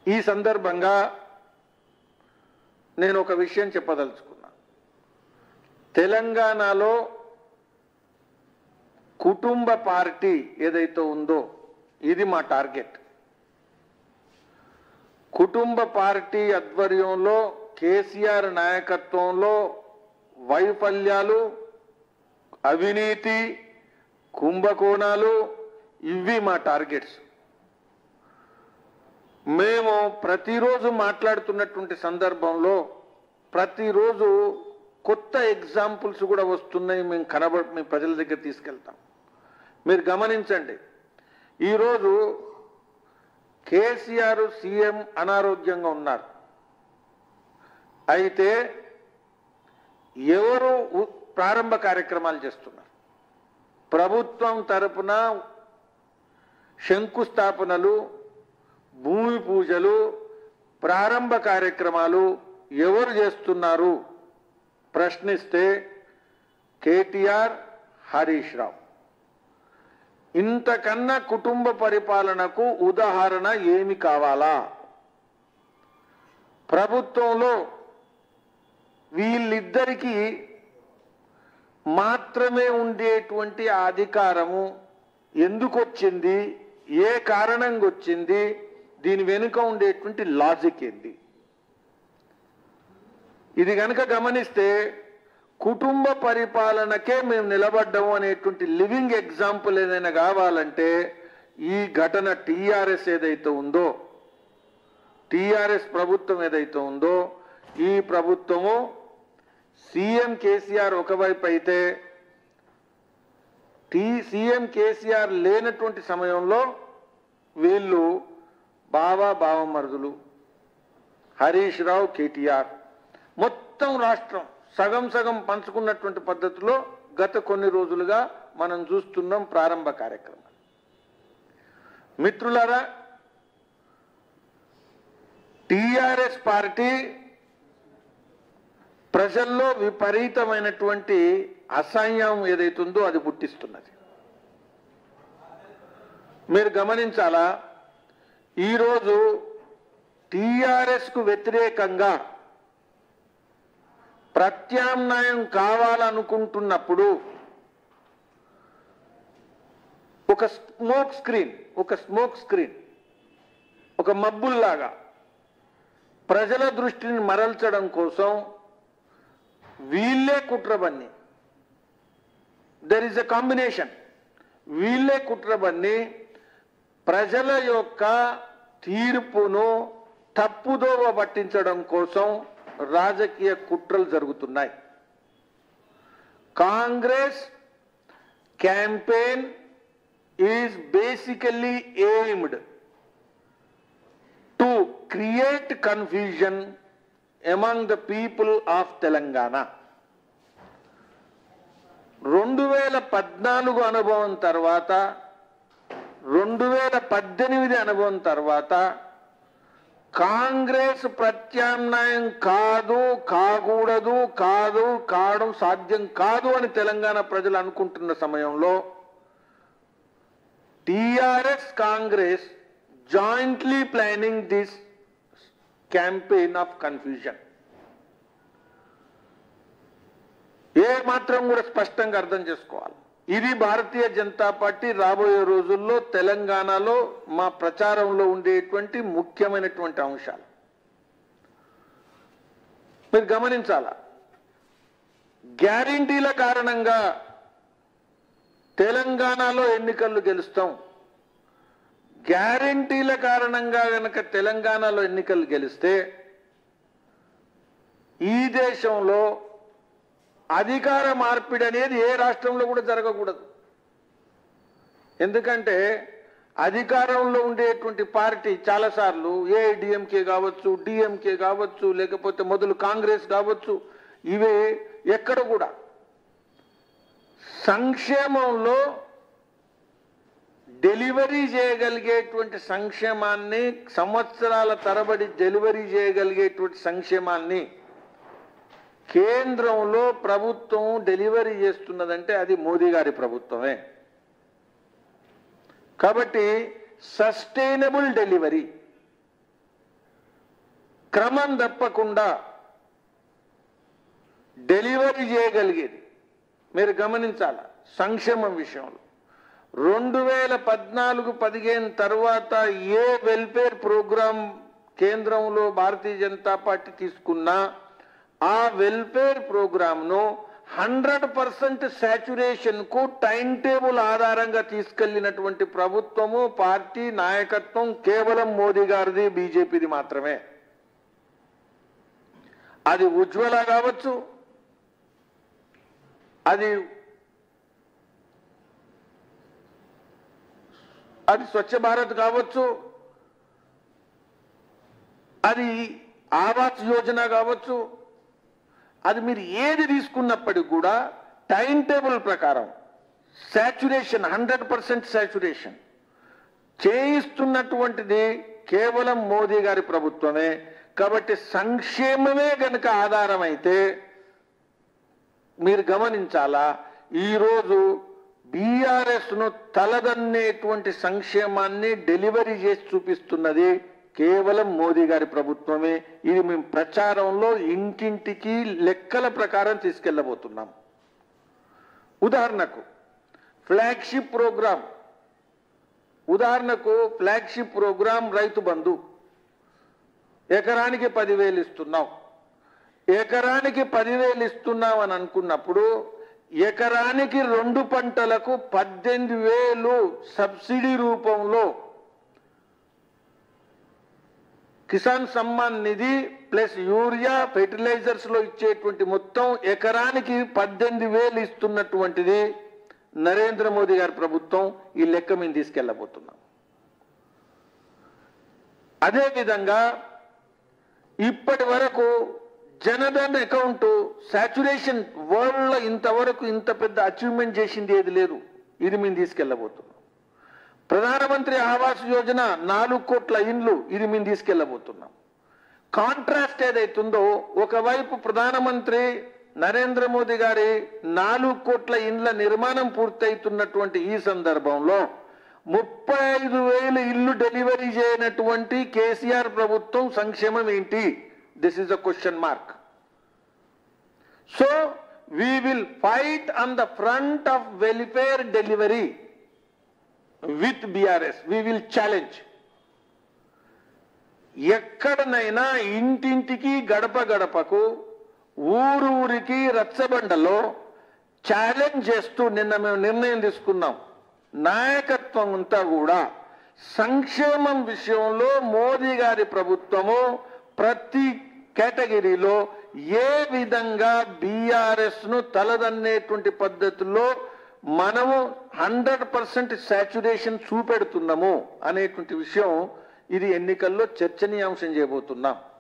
ఈ సందర్భంగా నేను ఒక విషయం చెప్పదలుచుకున్నా తెలంగాణలో కుటుంబ పార్టీ ఏదైతే ఉందో ఇది మా టార్గెట్ కుటుంబ పార్టీ ఆధ్వర్యంలో కేసీఆర్ నాయకత్వంలో వైఫల్యాలు అవినీతి కుంభకోణాలు ఇవి మా టార్గెట్స్ మేము ప్రతిరోజు మాట్లాడుతున్నటువంటి సందర్భంలో ప్రతిరోజు కొత్త ఎగ్జాంపుల్స్ కూడా వస్తున్నాయి మేము కనబ మేము ప్రజల దగ్గర తీసుకెళ్తాం మీరు గమనించండి ఈరోజు కేసీఆర్ సీఎం అనారోగ్యంగా ఉన్నారు అయితే ఎవరు ఉ- ప్రారంభ కార్యక్రమాలు చేస్తున్నారు ప్రభుత్వం తరపున శంకుస్థాపనలు భూమి పూజలు ప్రారంభ కార్యక్రమాలు ఎవరు చేస్తున్నారు ప్రశ్నిస్తే కేటీఆర్ హరీష్ రావు ఇంతకన్నా కుటుంబ పరిపాలనకు ఉదాహరణ ఏమి కావాలా ప్రభుత్వంలో వీళ్ళిద్దరికీ మాత్రమే ఉండేటువంటి ఆ అధికారము ఎందుకు వచ్చింది ఏ కారణంగా వచ్చింది దీని వెనుక ఉండేటువంటి లాజిక్ ఏంది ఇది గనక గమనిస్తే కుటుంబ పరిపాలనకే మేము నిలబడ్డాము అనేటువంటి లివింగ్ ఎగ్జాంపుల్ ఏదైనా కావాలంటే ఈ ఘటన టీఆర్ఎస్ ఏదైతే ఉందో టీఆర్ఎస్ ప్రభుత్వం ఏదైతే ఉందో ఈ ప్రభుత్వము సీఎం కేసీఆర్ ఒకవైపు అయితే టీ సీఎం కేసీఆర్ లేనటువంటి సమయంలో వీళ్ళు బావా బావమరుదులు హరీష్ రావు కేటీఆర్ మొత్తం రాష్ట్రం సగం సగం పంచుకున్నటువంటి పద్ధతిలో గత కొన్ని రోజులుగా మనం చూస్తున్నాం ప్రారంభ కార్యక్రమం మిత్రులారా టిఆర్ఎస్ పార్టీ ప్రజల్లో విపరీతమైనటువంటి అసహ్యం ఏదైతుందో అది పుట్టిస్తున్నది మీరు గమనించాలా ఈరోజు టిఆర్ఎస్ కు వ్యతిరేకంగా ప్రత్యామ్నాయం కావాలనుకుంటున్నప్పుడు ఒక స్మోక్ స్క్రీన్ ఒక స్మోక్ స్క్రీన్ ఒక మబ్బుల్లాగా ప్రజల దృష్టిని మరల్చడం కోసం వీళ్ళే కుట్రబన్ని దెర్ ఇస్ ఎ కాంబినేషన్ వీళ్ళే కుట్రబన్ని ప్రజల యొక్క తీర్పును తప్పుదోవ పట్టించడం కోసం రాజకీయ కుట్రలు జరుగుతున్నాయి Congress campaign is basically aimed to create confusion among the people of Telangana రెండు వేల పద్నాలుగు అనుభవం తర్వాత రెండు వేల పద్దెనిమిది అనుభవం తర్వాత కాంగ్రెస్ ప్రత్యామ్నాయం కాదు కాకూడదు కాదు కావడం సాధ్యం కాదు అని తెలంగాణ ప్రజలు అనుకుంటున్న సమయంలో TRS Congress jointly planning this campaign of confusion ఏ మాత్రం కూడా స్పష్టంగా అర్థం చేసుకోవాలి ఇది భారతీయ జనతా పార్టీ రాబోయే రోజుల్లో తెలంగాణలో మా ప్రచారంలో ఉండేటువంటి ముఖ్యమైనటువంటి అంశాలు మీరు గమనించాలా గ్యారంటీల కారణంగా తెలంగాణలో ఎన్నికలు గెలుస్తాం గ్యారంటీల కారణంగా గనక తెలంగాణలో ఎన్నికలు గెలిస్తే ఈ దేశంలో అధికార మార్పిడి అనేది ఏ రాష్ట్రంలో కూడా జరగకూడదు ఎందుకంటే అధికారంలో ఉండేటువంటి పార్టీ చాలాసార్లు ఏఐడిఎంకే కావచ్చు డిఎంకే కావచ్చు లేకపోతే మొదలు కాంగ్రెస్ కావచ్చు ఇవే ఎక్కడ కూడా సంక్షేమంలో డెలివరీ చేయగలిగేటువంటి సంక్షేమాన్ని సంవత్సరాల తరబడి డెలివరీ చేయగలిగేటువంటి సంక్షేమాన్ని కేంద్రంలో ప్రభుత్వం డెలివరీ చేస్తున్నదంటే అది మోదీ గారి ప్రభుత్వమే కాబట్టి సస్టైనబుల్ డెలివరీ క్రమం తప్పకుండా డెలివరీ చేయగలిగేది మీరు గమనించాల సంక్షేమం విషయంలో రెండు వేల పద్నాలుగు పదిహేను తర్వాత ఏ వెల్ఫేర్ ప్రోగ్రాం కేంద్రంలో భారతీయ జనతా పార్టీ తీసుకున్నా ఆ వెల్ఫేర్ ప్రోగ్రామ్ను హండ్రెడ్ పర్సెంట్ సాచురేషన్ కు టైం టేబుల్ ఆధారంగా తీసుకెళ్లినటువంటి ప్రభుత్వము పార్టీ నాయకత్వం కేవలం మోదీ గారిది బీజేపీది మాత్రమే అది ఉజ్వల కావచ్చు అది అది స్వచ్ఛ భారత్ కావచ్చు అది ఆవాస్ యోజన కావచ్చు అది మీరు ఏది తీసుకున్నప్పటికీ కూడా టైం టేబుల్ ప్రకారం సాచురేషన్ హండ్రెడ్ పర్సెంట్ సాచురేషన్ చేయిస్తున్నటువంటిది కేవలం మోదీ గారి ప్రభుత్వమే కాబట్టి సంక్షేమమే గనుక ఆధారమైతే మీరు గమనించాలా ఈరోజు బీఆర్ఎస్ ను తలదన్నేటువంటి సంక్షేమాన్ని డెలివరీ చేసి చూపిస్తున్నది కేవలం మోదీ గారి ప్రభుత్వమే ఇది మేము ప్రచారంలో ఇంటింటికి లెక్కల ప్రకారం తీసుకెళ్లబోతున్నాం ఉదాహరణకు ఫ్లాగ్షిప్ ప్రోగ్రాం ఉదాహరణకు ఫ్లాగ్షిప్ ప్రోగ్రాం రైతు బంధు ఎకరానికి పదివేలు ఇస్తున్నాం ఎకరానికి పదివేలు ఇస్తున్నాం అని అనుకున్నప్పుడు ఎకరానికి రెండు పంటలకు పద్దెనిమిది వేలు సబ్సిడీ రూపంలో Kisan Samman Nidhi plus urea fertilisers లో ఇచ్చేటువంటి మొత్తం ఎకరానికి పద్దెనిమిది వేలు ఇస్తున్నటువంటిది నరేంద్ర మోదీ గారి ప్రభుత్వం ఈ లెక్క మేము తీసుకెళ్లబోతున్నాం అదే విధంగా ఇప్పటి వరకు జనధన్ అకౌంట్ సాచురేషన్ వరల్డ్ లో ఇంతవరకు ఇంత పెద్ద అచీవ్మెంట్ చేసింది ఏది లేదు ఇది మేము తీసుకెళ్లబోతున్నాం ప్రధానమంత్రి ఆవాస్ యోజన నాలుగు కోట్ల ఇండ్లు ఇది మేము తీసుకెళ్లబోతున్నాం కాంట్రాస్ట్ ఏదైతుందో ఒకవైపు ప్రధానమంత్రి నరేంద్ర మోదీ గారి నాలుగు కోట్ల ఇండ్ల నిర్మాణం పూర్తయితున్నటువంటి ఈ సందర్భంలో ముప్పై ఐదు వేల ఇల్లు డెలివరీ చేయనటువంటి కేసీఆర్ ప్రభుత్వం సంక్షేమం ఏంటి this is a question mark so we will fight on the front of welfare delivery with BRS we will challenge ఎక్కడనైనా ఇంటింటికి గడప గడపకు ఊరు ఊరికి రచ్చబండలో ఛాలెంజ్ చేస్తూ నిన్న మేము నిర్ణయం తీసుకున్నాం నాయకత్వం అంతా కూడా సంక్షేమం విషయంలో మోదీ గారి ప్రభుత్వము ప్రతి కేటగిరీలో ఏ విధంగా బీఆర్ఎస్ ను తలదన్నేటువంటి పద్ధతుల్లో మనము హండ్రెడ్ పర్సెంట్ సాచురేషన్ చూపెడుతున్నాము అనేటువంటి విషయం ఇది ఎన్నికల్లో చర్చనీయాంశం చేయబోతున్నాం